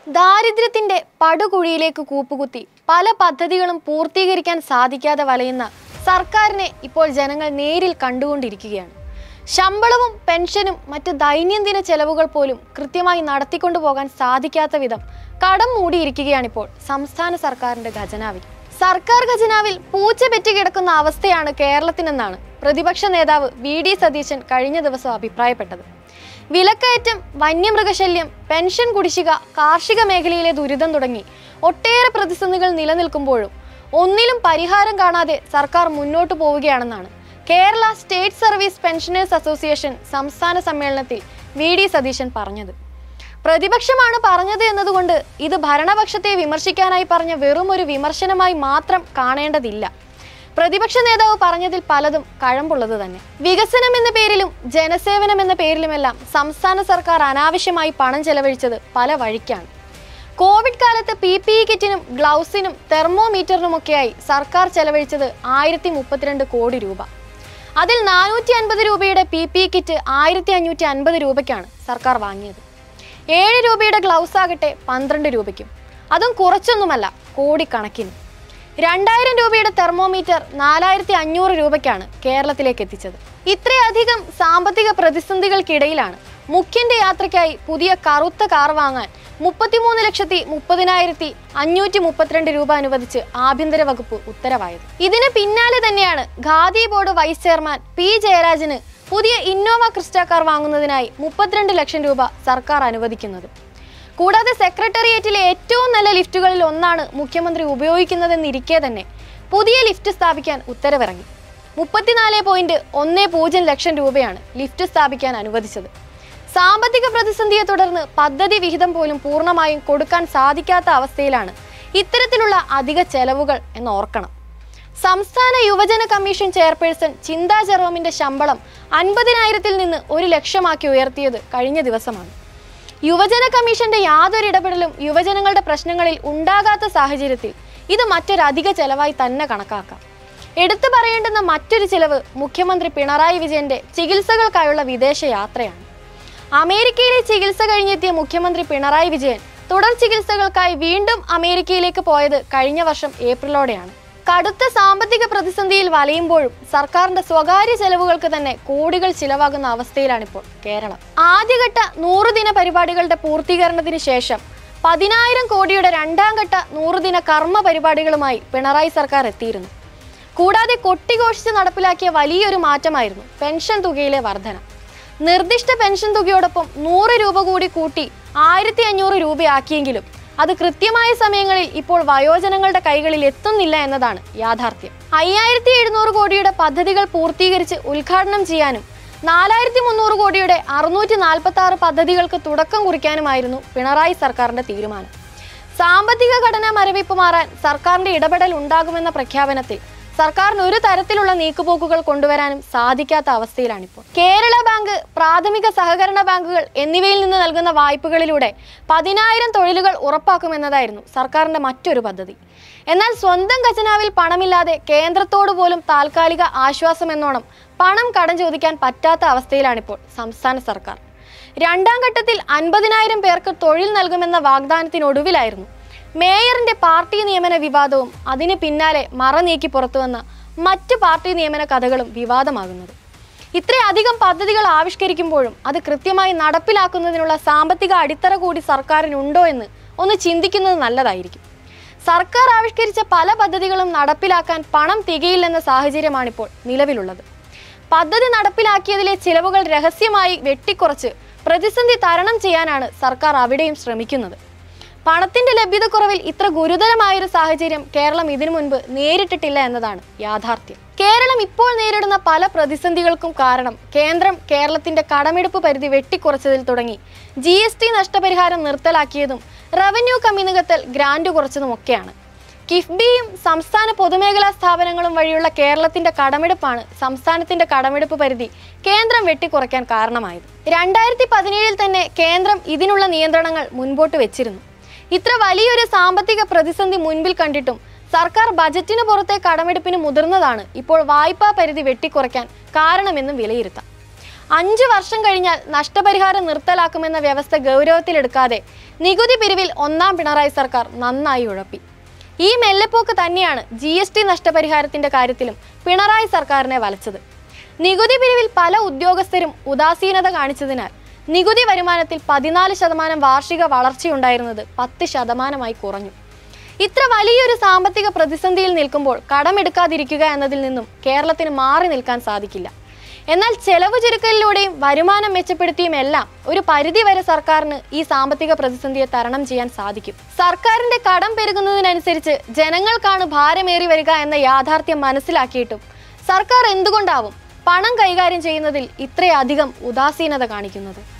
ദാരിദ്ര്യത്തിന്റെ പടുകുഴിയിലേക്ക് കൂപ്പുകുത്തി പല പദ്ധതികളും പൂർത്തീകരിക്കാൻ സാധിക്കാതെ വലയുന്ന സർക്കാരിനെ ഇപ്പോൾ ജനങ്ങൾ നേരിൽ കണ്ടുകൊണ്ടിരിക്കുകയാണ് ശമ്പളവും പെൻഷനും മറ്റ് ദൈനംദിന ചെലവുകൾ പോലും കൃത്യമായി നടത്തിക്കൊണ്ടു പോകാൻ സാധിക്കാത്ത വിധം കടം മൂടിയിരിക്കുകയാണിപ്പോൾ സംസ്ഥാന സർക്കാരിന്റെ ഖജനാവിൽ സർക്കാർ ഖജനാവിൽ പൂച്ച പെറ്റി കിടക്കുന്ന അവസ്ഥയാണ് കേരളത്തിനെന്നാണ് പ്രതിപക്ഷ നേതാവ് വി ഡി സതീശൻ കഴിഞ്ഞ ദിവസം അഭിപ്രായപ്പെട്ടത് വിലക്കയറ്റം വന്യമൃഗശല്യം പെൻഷൻ കുടിശ്ശിക കാർഷിക മേഖലയിലെ ദുരിതം തുടങ്ങി ഒട്ടേറെ പ്രതിസന്ധികൾ നിലനിൽക്കുമ്പോഴും ഒന്നിലും പരിഹാരം കാണാതെ സർക്കാർ മുന്നോട്ടു പോവുകയാണെന്നാണ് Kerala state service pensioners association സംസ്ഥാന സമ്മേളനത്തിൽ വി ഡി സതീശൻ പറഞ്ഞത് പ്രതിപക്ഷമാണ് പറഞ്ഞത് എന്നതുകൊണ്ട് ഇത് ഭരണപക്ഷത്തെ വിമർശിക്കാനായി പറഞ്ഞ വെറും ഒരു വിമർശനമായി മാത്രം കാണേണ്ടതില്ല പ്രതിപക്ഷ നേതാവ് പറഞ്ഞതിൽ പലതും കഴമ്പുള്ളത് തന്നെ വികസനം എന്ന പേരിലും ജനസേവനം എന്ന പേരിലുമെല്ലാം സംസ്ഥാന സർക്കാർ അനാവശ്യമായി പണം ചെലവഴിച്ചത് പല വഴിക്കാണ് കോവിഡ് കാലത്ത് പി പി ഇ കിറ്റിനും ഗ്ലൗസിനും തെർമോമീറ്ററിനുമൊക്കെയായി സർക്കാർ ചെലവഴിച്ചത് ആയിരത്തി മുപ്പത്തിരണ്ട് കോടി രൂപ അതിൽ നാനൂറ്റി അൻപത് രൂപയുടെ പി പി ഇ കിറ്റ് ആയിരത്തി അഞ്ഞൂറ്റി അൻപത് രൂപയ്ക്കാണ് സർക്കാർ വാങ്ങിയത് ഏഴ് രൂപയുടെ ഗ്ലൗസ് ആകട്ടെ പന്ത്രണ്ട് രൂപയ്ക്കും അതും കുറച്ചൊന്നുമല്ല കോടിക്കണക്കിന് രണ്ടായിരം രൂപയുടെ തെർമോമീറ്റർ നാലായിരത്തി അഞ്ഞൂറ് രൂപയ്ക്കാണ് കേരളത്തിലേക്ക് എത്തിച്ചത് ഇത്രയധികം സാമ്പത്തിക പ്രതിസന്ധികൾക്കിടയിലാണ് മുഖ്യന്റെ യാത്രയ്ക്കായി പുതിയ കറുത്ത കാർ വാങ്ങാൻ മുപ്പത്തിമൂന്ന് ലക്ഷത്തി മുപ്പതിനായിരത്തി അഞ്ഞൂറ്റി മുപ്പത്തിരണ്ട് രൂപ അനുവദിച്ച് ആഭ്യന്തര വകുപ്പ് ഉത്തരവായത് ഇതിന് പിന്നാലെ തന്നെയാണ് Khadi board vice chairman P ജയരാജന് പുതിയ ഇന്നോവ ക്രിസ്റ്റ കാർ വാങ്ങുന്നതിനായി മുപ്പത്തിരണ്ട് ലക്ഷം രൂപ സർക്കാർ അനുവദിക്കുന്നത് കൂടാതെ സെക്രട്ടേറിയറ്റിലെ ഏറ്റവും നല്ല ലിഫ്റ്റുകളിൽ ഒന്നാണ് മുഖ്യമന്ത്രി ഉപയോഗിക്കുന്നതെന്നിരിക്കെ തന്നെ പുതിയ ലിഫ്റ്റ് സ്ഥാപിക്കാൻ ഉത്തരവിറങ്ങി മുപ്പത്തിനാല് പോയിന്റ് ഒന്ന് പൂജ്യം ലക്ഷം രൂപയാണ് ലിഫ്റ്റ് സ്ഥാപിക്കാൻ അനുവദിച്ചത് സാമ്പത്തിക പ്രതിസന്ധിയെ തുടർന്ന് പദ്ധതി വിഹിതം പോലും പൂർണ്ണമായും കൊടുക്കാൻ സാധിക്കാത്ത അവസ്ഥയിലാണ് ഇത്തരത്തിലുള്ള അധിക ചെലവുകൾ എന്ന് ഓർക്കണം സംസ്ഥാന യുവജന കമ്മീഷൻ ചെയർപേഴ്സൺ ചിന്താ ജെറോമിന്റെ ശമ്പളം അൻപതിനായിരത്തിൽ നിന്ന് ഒരു ലക്ഷമാക്കി ഉയർത്തിയത് കഴിഞ്ഞ ദിവസമാണ് യുവജന കമ്മീഷന്റെ യാതൊരു ഇടപെടലും യുവജനങ്ങളുടെ പ്രശ്നങ്ങളിൽ ഉണ്ടാകാത്ത സാഹചര്യത്തിൽ ഇത് മറ്റൊരധിക ചെലവായി തന്നെ കണക്കാക്കാം എടുത്തു പറയേണ്ടുന്ന മറ്റൊരു ചിലവ് മുഖ്യമന്ത്രി പിണറായി വിജയന്റെ ചികിത്സകൾക്കായുള്ള വിദേശ യാത്രയാണ് അമേരിക്കയിലെ ചികിത്സ കഴിഞ്ഞെത്തിയ മുഖ്യമന്ത്രി പിണറായി വിജയൻ തുടർ ചികിത്സകൾക്കായി വീണ്ടും അമേരിക്കയിലേക്ക് പോയത് കഴിഞ്ഞ വർഷം ഏപ്രിലോടെയാണ് കടുത്ത സാമ്പത്തിക പ്രതിസന്ധിയിൽ വലയുമ്പോഴും സർക്കാരിന്റെ സ്വകാര്യ ചെലവുകൾക്ക് തന്നെ കോടികൾ ചിലവാകുന്ന അവസ്ഥയിലാണിപ്പോൾ കേരളം ആദ്യഘട്ട നൂറുദിന പരിപാടികളുടെ പൂർത്തീകരണത്തിന് ശേഷം പതിനായിരം കോടിയുടെ രണ്ടാം ഘട്ട നൂറുദിന കർമ്മ പരിപാടികളുമായി പിണറായി സർക്കാർ എത്തിയിരുന്നു കൂടാതെ കൊട്ടിഘോഷിച്ച് നടപ്പിലാക്കിയ വലിയൊരു മാറ്റമായിരുന്നു പെൻഷൻ തുകയിലെ വർധന നിർദ്ദിഷ്ട പെൻഷൻ തുകയോടൊപ്പം നൂറ് രൂപ കൂടി കൂട്ടി ആയിരത്തി അഞ്ഞൂറ് രൂപയാക്കിയെങ്കിലും അത് കൃത്യമായ സമയങ്ങളിൽ ഇപ്പോൾ വയോജനങ്ങളുടെ കൈകളിൽ എത്തുന്നില്ല എന്നതാണ് യാഥാർത്ഥ്യം അയ്യായിരത്തി എഴുന്നൂറ് കോടിയുടെ പദ്ധതികൾ പൂർത്തീകരിച്ച് ഉദ്ഘാടനം ചെയ്യാനും നാലായിരത്തി മുന്നൂറ് കോടിയുടെ അറുന്നൂറ്റി നാൽപ്പത്തി ആറ് പദ്ധതികൾക്ക് തുടക്കം കുറിക്കാനുമായിരുന്നു പിണറായി സർക്കാരിന്റെ തീരുമാനം സാമ്പത്തിക ഘടന മരവിപ്പ് മാറാൻ സർക്കാരിന്റെ ഇടപെടൽ ഉണ്ടാകുമെന്ന പ്രഖ്യാപനത്തിൽ സർക്കാരിന് ഒരു തരത്തിലുള്ള നീക്കുപോക്കുകൾ കൊണ്ടുവരാനും സാധിക്കാത്ത അവസ്ഥയിലാണിപ്പോൾ കേരള ബാങ്ക് പ്രാഥമിക സഹകരണ ബാങ്കുകൾ എന്നിവയിൽ നിന്ന് നൽകുന്ന വായ്പകളിലൂടെ പതിനായിരം തൊഴിലുകൾ ഉറപ്പാക്കുമെന്നതായിരുന്നു സർക്കാരിന്റെ മറ്റൊരു പദ്ധതി എന്നാൽ സ്വന്തം ഖജനാവിൽ പണമില്ലാതെ കേന്ദ്രത്തോട് പോലും താൽക്കാലിക ആശ്വാസം എന്നോണം പണം കടം ചോദിക്കാൻ പറ്റാത്ത അവസ്ഥയിലാണിപ്പോൾ സംസ്ഥാന സർക്കാർ രണ്ടാം ഘട്ടത്തിൽ അൻപതിനായിരം പേർക്ക് തൊഴിൽ നൽകുമെന്ന വാഗ്ദാനത്തിനൊടുവിലായിരുന്നു മേയറിന്റെ പാർട്ടി നിയമന വിവാദവും അതിന് പിന്നാലെ മറ നീക്കി പുറത്തുവന്ന മറ്റ് പാർട്ടി നിയമന കഥകളും വിവാദമാകുന്നത് ഇത്രയധികം പദ്ധതികൾ ആവിഷ്കരിക്കുമ്പോഴും അത് കൃത്യമായി നടപ്പിലാക്കുന്നതിനുള്ള സാമ്പത്തിക അടിത്തറ കൂടി സർക്കാരിനുണ്ടോ എന്ന് ഒന്ന് ചിന്തിക്കുന്നത് നല്ലതായിരിക്കും സർക്കാർ ആവിഷ്കരിച്ച പല പദ്ധതികളും നടപ്പിലാക്കാൻ പണം തികയില്ലെന്ന സാഹചര്യമാണിപ്പോൾ നിലവിലുള്ളത് പദ്ധതി നടപ്പിലാക്കിയതിലെ ചിലവുകൾ രഹസ്യമായി വെട്ടിക്കുറച്ച് പ്രതിസന്ധി തരണം ചെയ്യാനാണ് സർക്കാർ അവിടെയും ശ്രമിക്കുന്നത് പണത്തിന്റെ ലഭ്യതക്കുറവിൽ ഇത്ര ഗുരുതരമായൊരു സാഹചര്യം കേരളം ഇതിനു മുൻപ് നേരിട്ടിട്ടില്ല എന്നതാണ് യാഥാർത്ഥ്യം കേരളം ഇപ്പോൾ നേരിടുന്ന പല പ്രതിസന്ധികൾക്കും കാരണം കേന്ദ്രം കേരളത്തിന്റെ കടമെടുപ്പ് പരിധി വെട്ടിക്കുറച്ചതിൽ തുടങ്ങി ജി എസ് ടി നഷ്ടപരിഹാരം നിർത്തലാക്കിയതും റവന്യൂ കമ്മി നികത്തൽ ഗ്രാന്റ് കുറച്ചതുമൊക്കെയാണ് കിഫ്ബിയും സംസ്ഥാന പൊതുമേഖലാ സ്ഥാപനങ്ങളും വഴിയുള്ള കേരളത്തിന്റെ കടമെടുപ്പാണ് സംസ്ഥാനത്തിന്റെ കടമെടുപ്പ് പരിധി കേന്ദ്രം വെട്ടിക്കുറയ്ക്കാൻ കാരണമായത് രണ്ടായിരത്തി പതിനേഴിൽ തന്നെ കേന്ദ്രം ഇതിനുള്ള നിയന്ത്രണങ്ങൾ മുൻപോട്ട് വെച്ചിരുന്നു ഇത്ര വലിയൊരു സാമ്പത്തിക പ്രതിസന്ധി മുൻപിൽ കണ്ടിട്ടും സർക്കാർ ബജറ്റിന് പുറത്തെ കടമെടുപ്പിന് മുതിർന്നതാണ് ഇപ്പോൾ വായ്പാ പരിധി വെട്ടിക്കുറയ്ക്കാൻ കാരണമെന്നും വിലയിരുത്താം അഞ്ചു വർഷം കഴിഞ്ഞാൽ നഷ്ടപരിഹാരം നിർത്തലാക്കുമെന്ന വ്യവസ്ഥ ഗൗരവത്തിലെടുക്കാതെ നികുതി പിരിവിൽ ഒന്നാം പിണറായി സർക്കാർ നന്നായി ഉഴപ്പി ഈ മെല്ലെപ്പോക്ക് തന്നെയാണ് ജി എസ് ടി നഷ്ടപരിഹാരത്തിന്റെ കാര്യത്തിലും പിണറായി സർക്കാരിനെ വലച്ചത് നികുതി പിരിവിൽ പല ഉദ്യോഗസ്ഥരും ഉദാസീനത കാണിച്ചതിനാൽ നികുതി വരുമാനത്തിൽ പതിനാല് ശതമാനം വാർഷിക വളർച്ചയുണ്ടായിരുന്നത് പത്ത് ശതമാനമായി കുറഞ്ഞു ഇത്ര വലിയൊരു സാമ്പത്തിക പ്രതിസന്ധിയിൽ നിൽക്കുമ്പോൾ കടമെടുക്കാതിരിക്കുക എന്നതിൽ നിന്നും കേരളത്തിന് മാറി നിൽക്കാൻ സാധിക്കില്ല എന്നാൽ ചെലവ് ചുരുക്കലിലൂടെയും വരുമാനം മെച്ചപ്പെടുത്തിയും എല്ലാം ഒരു പരിധി വരെ സർക്കാരിന് ഈ സാമ്പത്തിക പ്രതിസന്ധിയെ തരണം ചെയ്യാൻ സാധിക്കും സർക്കാരിന്റെ കടം പെരുകുന്നതിനനുസരിച്ച് ജനങ്ങൾക്കാണ് ഭാരമേറി വരിക എന്ന യാഥാർത്ഥ്യം മനസ്സിലാക്കിയിട്ടും സർക്കാർ എന്തുകൊണ്ടാവും പണം കൈകാര്യം ചെയ്യുന്നതിൽ ഇത്രയധികം ഉദാസീനത കാണിക്കുന്നത്